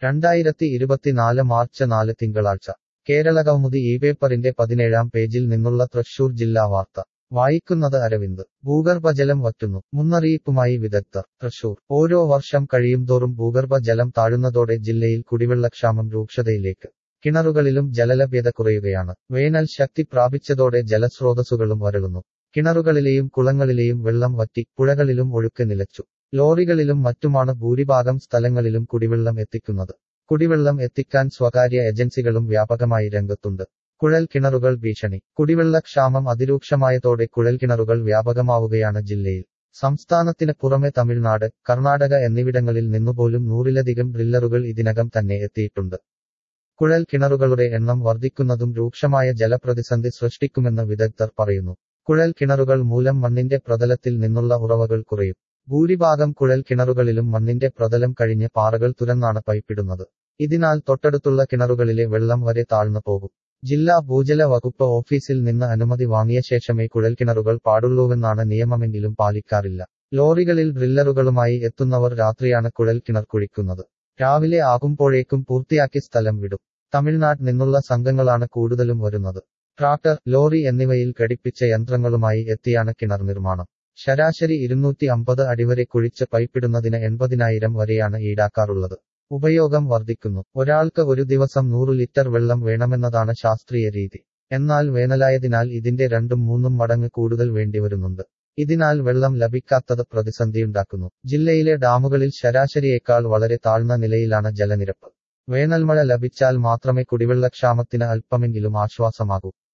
രണ്ടായിരത്തി ഇരുപത്തിനാല് മാർച്ച് നാല് തിങ്കളാഴ്ച കേരളകൗമുദി ഈ പേപ്പറിന്റെ പതിനേഴാം പേജിൽ നിന്നുള്ള തൃശൂർ ജില്ലാ വാർത്ത വായിക്കുന്നത് അരവിന്ദ് ഭൂഗർഭജലം വറ്റുന്നു മുന്നറിയിപ്പുമായി വിദഗ്ധർ തൃശൂർ ഓരോ വർഷം കഴിയുംതോറും ഭൂഗർഭജലം താഴുന്നതോടെ ജില്ലയിൽ കുടിവെള്ളക്ഷാമം രൂക്ഷതയിലേക്ക് കിണറുകളിലും ജലലഭ്യത കുറയുകയാണ് വേനൽ ശക്തി പ്രാപിച്ചതോടെ ജലസ്രോതസ്സുകളും വരളുന്നു കിണറുകളിലെയും കുളങ്ങളിലെയും വെള്ളം വറ്റി പുഴകളിലും ഒഴുക്ക് നിലച്ചു ലോറികളിലും മറ്റുമാണ് ഭൂരിഭാഗം സ്ഥലങ്ങളിലും കുടിവെള്ളം എത്തിക്കുന്നത് കുടിവെള്ളം എത്തിക്കാൻ സ്വകാര്യ ഏജൻസികളും വ്യാപകമായി രംഗത്തുണ്ട് കുഴൽ കിണറുകൾ ഭീഷണി കുടിവെള്ളക്ഷാമം അതിരൂക്ഷമായതോടെ കുഴൽ കിണറുകൾ വ്യാപകമാവുകയാണ് ജില്ലയിൽ സംസ്ഥാനത്തിന് പുറമെ തമിഴ്നാട് കർണാടക എന്നിവിടങ്ങളിൽ നിന്നുപോലും നൂറിലധികം ഡ്രില്ലറുകൾ ഇതിനകം തന്നെ എത്തിയിട്ടുണ്ട് കുഴൽ കിണറുകളുടെ എണ്ണം വർദ്ധിക്കുന്നതും രൂക്ഷമായ ജലപ്രതിസന്ധി സൃഷ്ടിക്കുമെന്ന് വിദഗ്ധർ പറയുന്നു കുഴൽ കിണറുകൾ മൂലം മണ്ണിന്റെ പ്രതലത്തിൽ നിന്നുള്ള ഉറവകൾ കുറയും ഭൂരിഭാഗം കുഴൽ കിണറുകളിലും മണ്ണിന്റെ പ്രതലം കഴിഞ്ഞ് പാറകൾ തുരന്നാണ് പൈപ്പിടുന്നത് ഇതിനാൽ തൊട്ടടുത്തുള്ള കിണറുകളിലെ വെള്ളം വരെ താഴ്ന്നു പോകും ജില്ലാ ഭൂജല വകുപ്പ് ഓഫീസിൽ നിന്ന് അനുമതി വാങ്ങിയ ശേഷമേ കുഴൽക്കിണറുകൾ പാടുള്ളൂവെന്നാണ് നിയമമെങ്കിലും പാലിക്കാറില്ല ലോറികളിൽ ഡ്രില്ലറുകളുമായി എത്തുന്നവർ രാത്രിയാണ് കുഴൽക്കിണർ കുഴിക്കുന്നത് രാവിലെ ആകുമ്പോഴേക്കും പൂർത്തിയാക്കി സ്ഥലം വിടും തമിഴ്നാട് നിന്നുള്ള സംഘങ്ങളാണ് കൂടുതലും വരുന്നത് ട്രാക്ടർ ലോറി എന്നിവയിൽ ഘടിപ്പിച്ച യന്ത്രങ്ങളുമായി എത്തിയാണ് കിണർ നിർമ്മാണം ശരാശരി ഇരുന്നൂറ്റി അമ്പത് അടിവരെ കുഴിച്ച് പൈപ്പിടുന്നതിന് എൺപതിനായിരം വരെയാണ് ഈടാക്കാറുള്ളത് ഉപയോഗം വർദ്ധിക്കുന്നു ഒരാൾക്ക് ഒരു ദിവസം നൂറ് ലിറ്റർ വെള്ളം വേണമെന്നതാണ് ശാസ്ത്രീയ രീതി എന്നാൽ വേനലായതിനാൽ ഇതിന്റെ രണ്ടും മൂന്നും മടങ്ങ് കൂടുതൽ വേണ്ടിവരുന്നുണ്ട് ഇതിനാൽ വെള്ളം ലഭിക്കാത്തത് പ്രതിസന്ധിയുണ്ടാക്കുന്നു ജില്ലയിലെ ഡാമുകളിൽ ശരാശരിയേക്കാൾ വളരെ താഴ്ന്ന നിലയിലാണ് ജലനിരപ്പ് വേനൽമഴ ലഭിച്ചാൽ മാത്രമേ കുടിവെള്ളക്ഷാമത്തിന് അല്പമെങ്കിലും ആശ്വാസമാകൂ